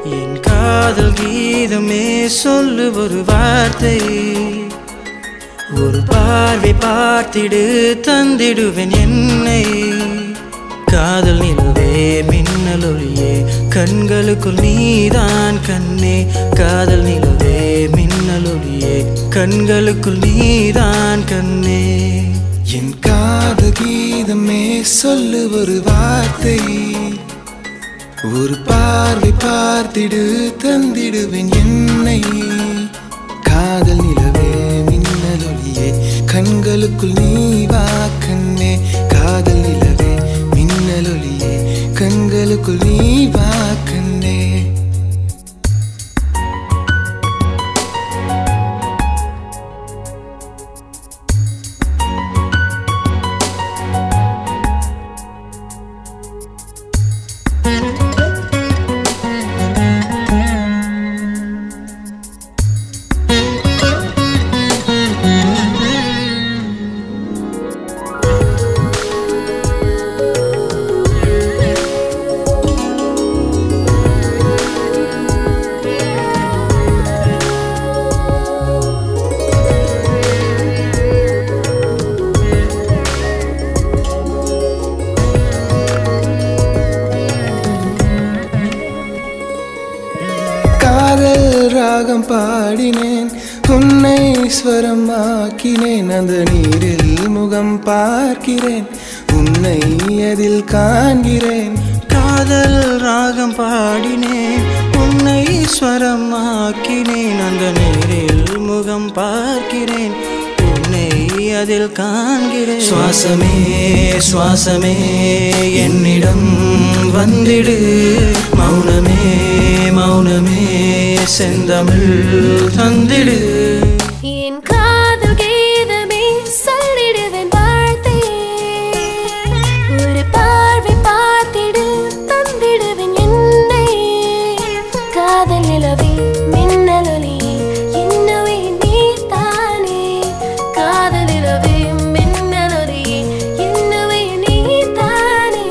என் காதல் கீதமே சொல்லு ஒரு வார்த்தை ஒரு பார்வை பார்த்திடு தந்திடுவேன் என்னை காதல் நிலவே மின்னல் ஒளியே கண்களுக்குள் நீதான் கண்ணே காதல் நிலவே மின்னல் ஒளியே கண்களுக்குள் நீதான் கண்ணே என் காத கீதமே சொல்லு ஒரு வார்த்தை ஒரு பார்வை பார்த்திடு தந்திடுவேன் என்னை காதல் நிலவே மின்னல் ஒளியே கண்களுக்குள் நீ வா கண்ணே காதல் நிலவே மின்னல் ஒளியே கண்களுக்குள் நீ வா கண்ணே காதல் ராகம் பாடினேன் உன்னை ஸ்வரமாக்கினேன் அந்த நீரில் முகம் பார்க்கிறேன் உன்னை அதில் காண்கிறேன் காதல் ராகம் பாடினேன் உன்னை ஸ்வரமாக்கினேன் அந்த நீரில் முகம் பார்க்கிறேன் உன்னை அதில் காண்கிறேன் சுவாசமே சுவாசமே என்னிடம் வந்திடு மௌனமே மௌனமே செந்தமிழ் தந்திடு என் காதல் கீதமே சொல்லிடுவேன் வார்த்தை ஒரு பார்வை பார்த்திடு தந்திடுவேன் என்னை காதல் நிலவே மின்னல் ஒளியே என்னவே நீதானே காதல் நிலவே மின்னல் ஒளியே என்னவே நீதானே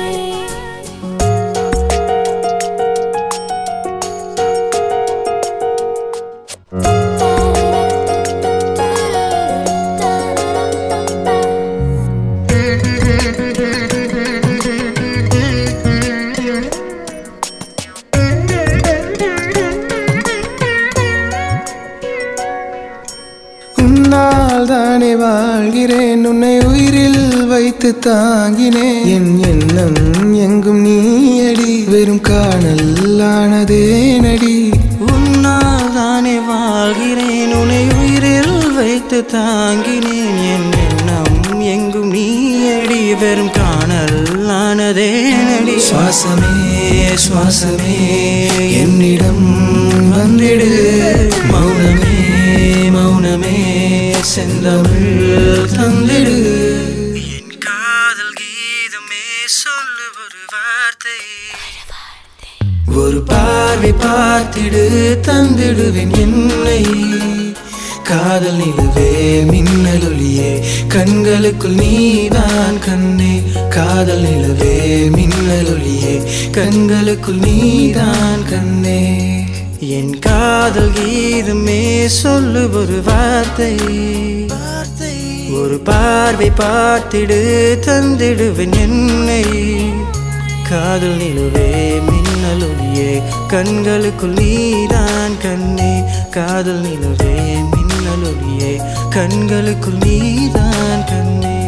உன்னால் தானே வாழ்கிறேன் உன்னை உயிரில் வைத்து தாங்கினேன் என் எண்ணம் எங்கும் நீயடி வெறும் காணல் ஆனதே நடி உன்னால் தானே வாழ்கிறேன் உன்னை உயிரில் வைத்து தாங்கினேன் என் எண்ணம் எங்கும் நீயடி வெறும் காணல் ஆனதே நடி சுவாசமே சுவாசமே என்னிடம் வந்திடு மௌனமே மௌனமே செந்தமிழ் தந்திடு என் காதல் கீதமே சொல்லு ஒரு வார்த்தை ஒரு பார்வை பார்த்திடு தந்திடுவேன் என்னை காதல் நிலவே மின்னல் ஒளியே கண்களுக்குள் நீதான் கண்ணே காதல் நிலவே மின்னல் ஒளியே கண்களுக்குள் நீதான் கண்ணே என் காதல் கீதமே சொல்லு ஒரு வார்த்தை ஒரு பார்வை பார்த்திடு தந்திடுவேன் என்னை காதல் நிலவே மின்னல் ஒளியே கண்களுக்குள் நீதான் கண்ணே காதல் நிலவே மின்னல் ஒளியே கண்களுக்குள் நீதான் கண்ணே